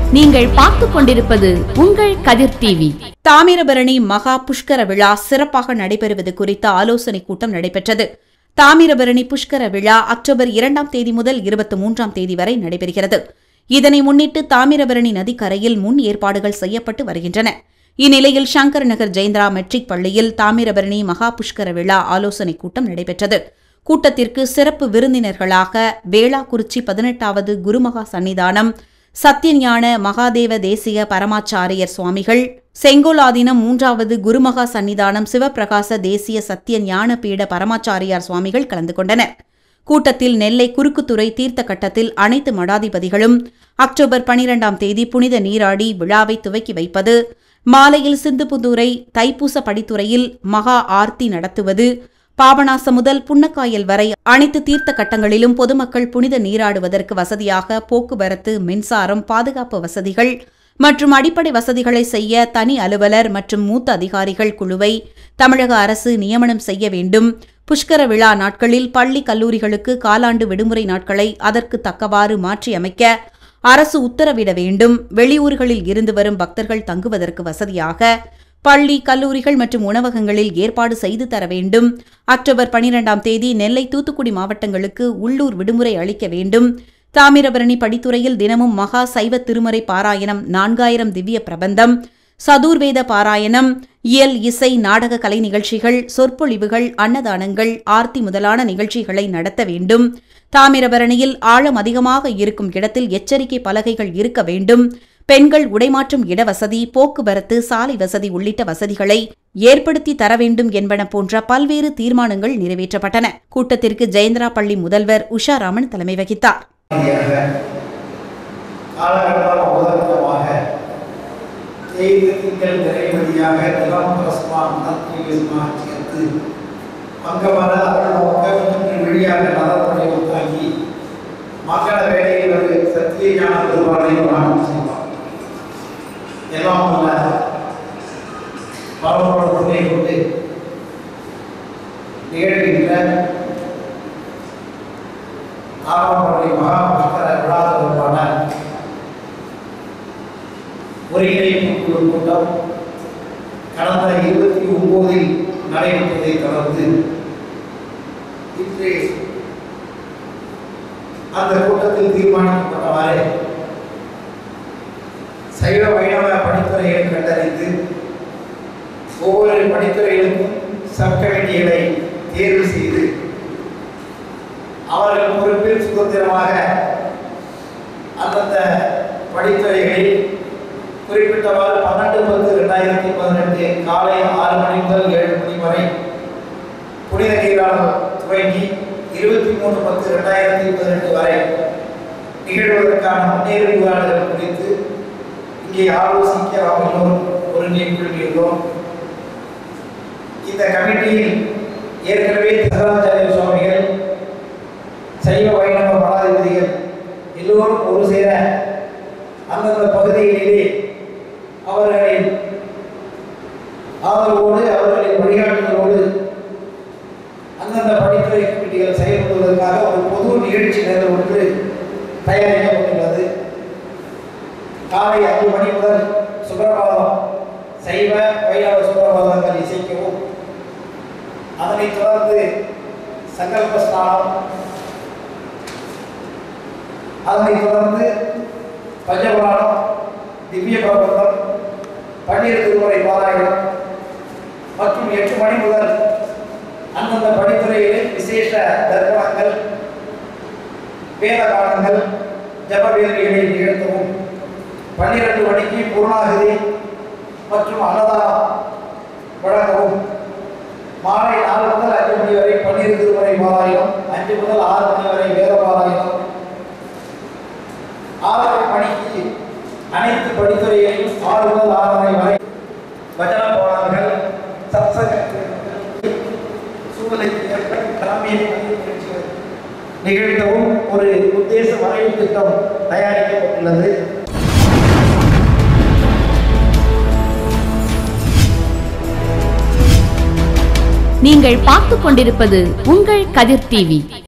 நீங்கள் பார்த்துக் கொண்டிருப்பது உங்கள் கதிர் டிவி தாமிரபரணி மகா புஷ்கர விழா சிறப்பாக நடைபெறுவது குறித்த ஆலோசனைக் கூட்டம் நடைபெற்றது தாமிரபரணி புஷ்கர விழா அக்டோபர் இரண்டாம் தேதி முதல் இருபத்தி மூன்றாம் தேதி வரை நடைபெறுகிறது இதனை முன்னிட்டு தாமிரபரணி நதிக்கரையில் முன் ஏற்பாடுகள் செய்யப்பட்டு வருகின்றன இந்நிலையில் சங்கர் நகர் ஜெயந்திரா மெட்ரிக் பள்ளியில் தாமிரபரணி மகா புஷ்கர விழா ஆலோசனைக் கூட்டம் நடைபெற்றது கூட்டத்திற்கு சிறப்பு விருந்தினர்களாக வேளாக்குறிச்சி பதினெட்டாவது குருமகா சன்னிதானம் சத்யஞான மகாதேவ தேசிய பரமாச்சாரியர் சுவாமிகள் செங்கோலாதீனம் மூன்றாவது குருமகா சன்னிதானம் சிவப்பிரகாச தேசிய சத்திய ஞான பீட பரமாச்சாரியார் சுவாமிகள் கலந்து கொண்டனர் கூட்டத்தில் நெல்லை குறுக்குத்துறை தீர்த்த கட்டத்தில் அனைத்து மடாதிபதிகளும் அக்டோபர் பனிரெண்டாம் தேதி புனித நீராடி விழாவை துவக்கி வைப்பது மாலையில் சிந்துபுதுரை தைப்பூச படித்துறையில் மகா ஆர்த்தி நடத்துவது பாபநாசம் முதல் புன்னக்காயல் வரை அனைத்து தீர்த்த கட்டங்களிலும் பொதுமக்கள் புனித நீராடுவதற்கு வசதியாக போக்குவரத்து மின்சாரம் பாதுகாப்பு வசதிகள் மற்றும் அடிப்படை வசதிகளை செய்ய தனி அலுவலர் மற்றும் மூத்த அதிகாரிகள் குழுவை தமிழக அரசு நியமனம் செய்ய வேண்டும் புஷ்கர விழா நாட்களில் பள்ளி கல்லூரிகளுக்கு காலாண்டு விடுமுறை நாட்களை அதற்கு தக்கவாறு மாற்றியமைக்க அரசு உத்தரவிட வேண்டும் வெளியூர்களில் இருந்து வரும் பக்தர்கள் தங்குவதற்கு வசதியாக பள்ளி கல்லூரிகள் மற்றும் உணவகங்களில் ஏற்பாடு செய்து தர வேண்டும் அக்டோபர் பனிரெண்டாம் தேதி நெல்லை தூத்துக்குடி மாவட்டங்களுக்கு உள்ளூர் விடுமுறை அளிக்க வேண்டும் தாமிரபரணி படித்துறையில் தினமும் மகா சைவ திருமறை பாராயணம் நான்காயிரம் திவ்ய பிரபந்தம் சதுர்வேத பாராயணம் இயல் இசை நாடக கலை நிகழ்ச்சிகள் சொற்பொழிவுகள் அன்னதானங்கள் ஆர்த்தி முதலான நிகழ்ச்சிகளை நடத்த வேண்டும் தாமிரபரணியில் ஆழம் அதிகமாக இருக்கும் இடத்தில் எச்சரிக்கை பலகைகள் இருக்க வேண்டும் பெண்கள் உடைமாற்றும் இடவசதி போக்குவரத்து சாலை வசதி உள்ளிட்ட வசதிகளை ஏற்படுத்தி தர வேண்டும் என்பன போன்ற பல்வேறு தீர்மானங்கள் நிறைவேற்றப்பட்டன கூட்டத்திற்கு ஜெயந்திரா பள்ளி முதல்வர் உஷாராமன் தலைமை வகித்தார் காலகட்டமாக உதாரணமாக தேய்ந்து திங்கள் நிறைமதியாக நிலம் பரஸ்மான் நத்ரிகஸ்மான் சேர்த்து பங்கமர அருள் நோக்கம் வழியாக நலப்படை உத்தாக்கி மக்கள வேலையில் ஒரு சத்திய ஞான பெருமாளை வணக்கம் செய்வார் எல்லாம் அல்ல பரவலோட துணை கொண்டு நிகழ்கின்ற ஆரம்பப்பள்ளி மகா புஷ்கர விழா தொடர்பான ஒருங்கிணைப்பு குழு கூட்டம் கடந்த இருபத்தி ஒன்பதில் நடைபெற்றதை தொடர்ந்து இன்று அந்த கூட்டத்தில் தீர்மானிக்கப்பட்டவாறு சைவ வைணவ படித்துறைகளை கண்டறிந்து ஒவ்வொரு படித்துறைகளுக்கும் சப் கமிட்டிகளை தேர்வு செய்து அவர்கள் பொறுப்பில் சுதந்திரமாக அந்தந்த படித்துறைகளில் குறிப்பிட்டவாறு பன்னெண்டு பத்து ரெண்டாயிரத்தி பதினெட்டு காலை ஆறு மணி முதல் ஏழு மணி வரை புனித நீராடல் துவங்கி இருபத்தி மூணு பத்து ரெண்டாயிரத்தி பதினெட்டு வரை நிகழ்வதற்கான முன்னேற்பாடுகள் குறித்து இங்கே ஆலோசிக்க நாம் எல்லோரும் ஒருங்கிணைந்துள்ளோம் இந்த கமிட்டியில் ஏற்கனவே சங்கராச்சாரிய சுவாமிகள் சைவ வைணவ மடாதிபதிகள் எல்லோரும் ஒரு சேர அந்தந்த பகுதிகளிலே அவர்களின் ஆதரவோடு அவர்களின் வழிகாட்டுதலோடு அந்தந்த படித்துறை கமிட்டிகள் செயல்படுவதற்காக ஒரு பொது நிகழ்ச்சி நேரம் ஒன்று தயாரிக்கப்பட்டுள்ளது காலை அஞ்சு மணி முதல் சுப்பிரபாதம் சைவ வைணவ சுப்பிரபாதங்கள் இசைக்கவும் அதனைத் தொடர்ந்து சங்கல்ப ஸ்நானம் அதனைத் தொடர்ந்து பஞ்சபுராணம் திவ்ய பிரபந்தம் பன்னீர் திருமுறை பாராயணம் மற்றும் எட்டு மணி முதல் அந்தந்த படித்துறையிலே விசேஷ தர்ப்பணங்கள் வேத காலங்கள் ஜப வேலைகளை நிகழ்த்தவும் பன்னிரண்டு மணிக்கு பூர்ணாகதி மற்றும் அன்னதானம் வழங்கவும் மாலை நாலு முதல் அஞ்சு மணி வரை பன்னீர் திருமுறை பாராயணம் அஞ்சு முதல் ஆறு மணி வரை வேத பாராயணம் ஆறரை மணிக்கு அனைத்து படித்துறைகளையும் ஆறு முதல் ஆறரை வரை பஜன பாடல்கள் சத்சங்க சூழ்நிலைக்கு ஏற்ப கிராமிய நிகழ்ச்சிகள் நிகழ்த்தவும் ஒரு உத்தேச வரைவு திட்டம் தயாரிக்கப்பட்டுள்ளது நீங்கள் பார்த்துக் கொண்டிருப்பது உங்கள் கதிர் டிவி